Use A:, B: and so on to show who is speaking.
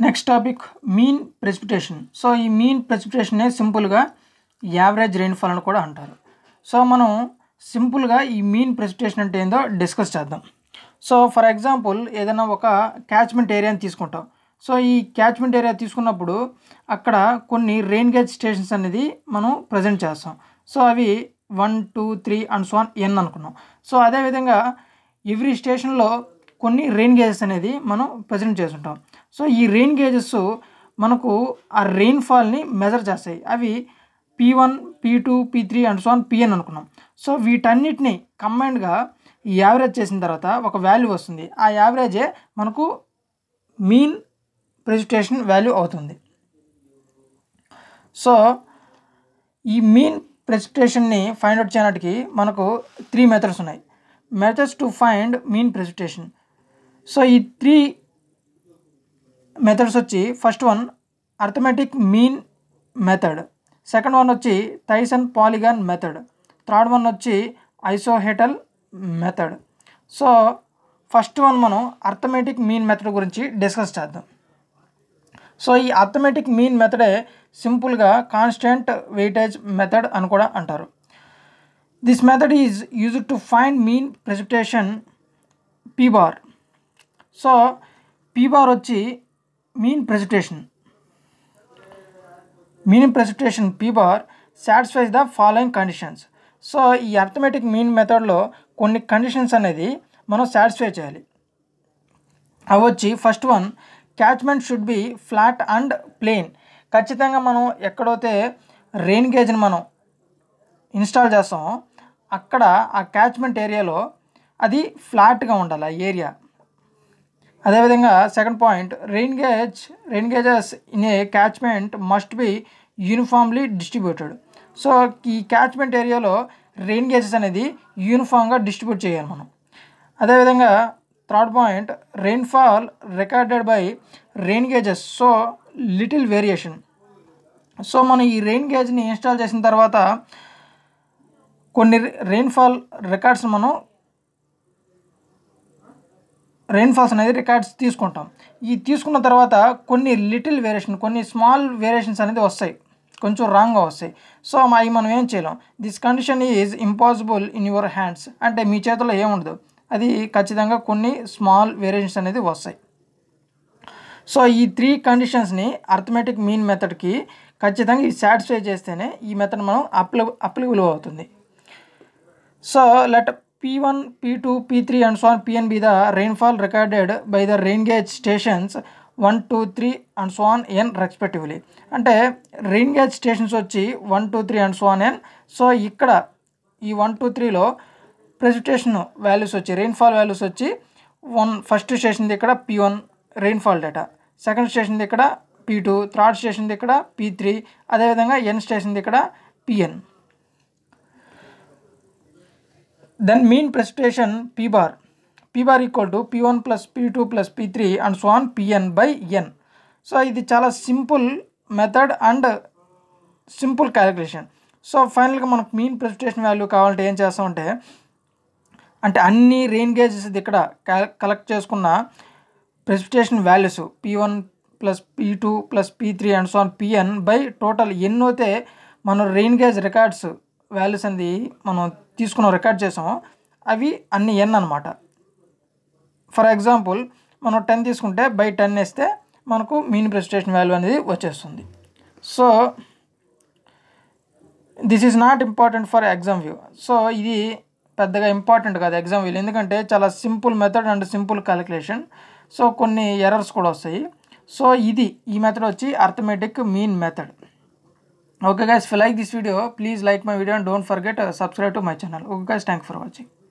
A: next topic mean precipitation so ఈ mean ప్రెసిపిటేషనే సింపుల్గా యావరేజ్ రెయిన్ఫాల్ అని కూడా అంటారు సో మనం సింపుల్గా ఈ మీన్ ప్రెసిపిటేషన్ అంటే ఏందో డిస్కస్ చేద్దాం సో ఫర్ ఎగ్జాంపుల్ ఏదైనా ఒక క్యాచ్మెంట్ ఏరియాని తీసుకుంటాం సో ఈ క్యాచ్మెంట్ ఏరియా తీసుకున్నప్పుడు అక్కడ కొన్ని రెయిన్ గేజ్ స్టేషన్స్ అనేది మనం ప్రజెంట్ చేస్తాం సో అవి one two three and so N అనుకున్నాం సో అదేవిధంగా ఎవ్రీ స్టేషన్లో కొన్ని రెయిన్ గేజెస్ అనేది మనం ప్రజెంట్ చేస్తుంటాం సో ఈ రెయిన్ గేజెస్ మనకు ఆ రెయిన్ఫాల్ని మెజర్ చేస్తాయి అవి P one P two P three and so on P N అనుకున్నాం సో వీటన్నిటిని కంబైన్డ్గా ఈ యావరేజ్ చేసిన తర్వాత ఒక వాల్యూ వస్తుంది ఆ యావరేజే మనకు మీన్ ప్రెసిపిటేషన్ వాల్యూ అవుతుంది సో ఈ మీన్ ప్రెసిపిటేషన్ని ఫైండ్ అవుట్ చేయడానికి మనకు త్రీ మెథడ్స్ ఉన్నాయి methods to find mean precipitation so ఈ త్రీ మెథడ్స్ వచ్చి first one arithmetic mean method second one వచ్చి Thiessen polygon method third one వచ్చి isohyetal method so first one మనం అర్థమెటిక్ మీన్ మెథడ్ గురించి discuss చేద్దాం so ఈ arithmetic mean మెథడే సింపుల్గా కాన్స్టెంట్ వెయిటేజ్ మెథడ్ అని కూడా అంటారు this method is used to find mean precipitation P bar so P bar వచ్చి mean precipitation mean precipitation P bar satisfies the following conditions so ఈ arithmetic mean మెథడ్లో కొన్ని conditions అనేది మనం సాటిస్ఫై చేయాలి అవి వచ్చి first one catchment should be flat and plain ఖచ్చితంగా మనం ఎక్కడైతే రెయిన్ గేజ్ని మనం ఇన్స్టాల్ చేస్తామో అక్కడ ఆ క్యాచ్మెంట్ ఏరియాలో అది ఫ్లాట్గా ఉండాలి ఆ ఏరియా అదేవిధంగా second point rain gauge rain gauges in a catchment must be uniformly distributed so ఈ క్యాచ్మెంట్ ఏరియాలో రెయిన్ గేజెస్ అనేది యూనిఫామ్గా డిస్ట్రిబ్యూట్ చేయాలి మనం అదేవిధంగా third point rainfall recorded by rain gauges so little variation so మనం ఈ రెయిన్ గేజ్ని ఇన్స్టాల్ చేసిన తర్వాత కొన్ని రెయిన్ఫాల్ రికార్డ్స్ మనం రెయిన్ఫాల్స్ అనేది రికార్డ్స్ తీసుకుంటాం ఈ తీసుకున్న తర్వాత కొన్ని లిటిల్ వేరియేషన్ కొన్ని స్మాల్ వేరియేషన్స్ అనేది వస్తాయి కొంచెం రాంగ్గా వస్తాయి సో అవి మనం ఏం చేయలేం this condition is impossible in your hands అంటే మీ చేతిలో ఏముండదు అది ఖచ్చితంగా కొన్ని స్మాల్ వేరియేషన్స్ అనేది వస్తాయి సో ఈ త్రీ కండిషన్స్ని అర్థమెటిక్ మీన్ మెథడ్కి ఖచ్చితంగా ఈ సాటిస్ఫై చేస్తేనే ఈ మెథడ్ మనం అప్లి అప్లికబుల్ అవుతుంది so let P one P two P three and so on P N be the rainfall recorded by the rain gauge stations one two three and so on N respectively అంటే rain gauge stations వచ్చి one two three and so on N so ఇక్కడ ఈ one two త్రీలో precipitation values వచ్చి rainfall values వచ్చి one first స్టేషన్ది ఇక్కడ P one rainfall data second స్టేషన్ది ఇక్కడ పీ టూ థర్డ్ స్టేషన్ది ఇక్కడ పీ త్రీ అదేవిధంగా ఎన్ స్టేషన్ది ఇక్కడ P N then mean precipitation P bar P bar equal to P one plus P two plus P three and so on P N by N so ఇది చాలా simple method and simple calculation so ఫైనల్గా మనకు mean precipitation value కావాలంటే ఏం చేస్తామంటే అంటే అన్ని rain gauges ఇక్కడ కలెక్ట్ చేసుకున్న precipitation values P one plus P two plus P three and so on P N by total ఎన్నైతే మనం రెయిన్ గేజ్ రికార్డ్స్ వాల్యూస్ అనేది మనం తీసుకున్న రికార్డ్ చేసామో అవి అన్ని ఎన్ అనమాట ఫర్ ఎగ్జాంపుల్ మనం టెన్ తీసుకుంటే బై టెన్ వేస్తే మనకు మీన్ ప్రెసిటేషన్ వాల్యూ అనేది వచ్చేస్తుంది so this is not important for exam view so ఇది పెద్దగా ఇంపార్టెంట్ కాదు ఎగ్జామ్ వ్యూలు ఎందుకంటే చాలా simple method and simple calculation so కొన్ని ఎర్రర్స్ కూడా వస్తాయి సో ఇది ఈ మెథడ్ వచ్చి arithmetic mean method okay guys if you like this video please like my video and don't forget uh, subscribe to my channel okay guys thank you for watching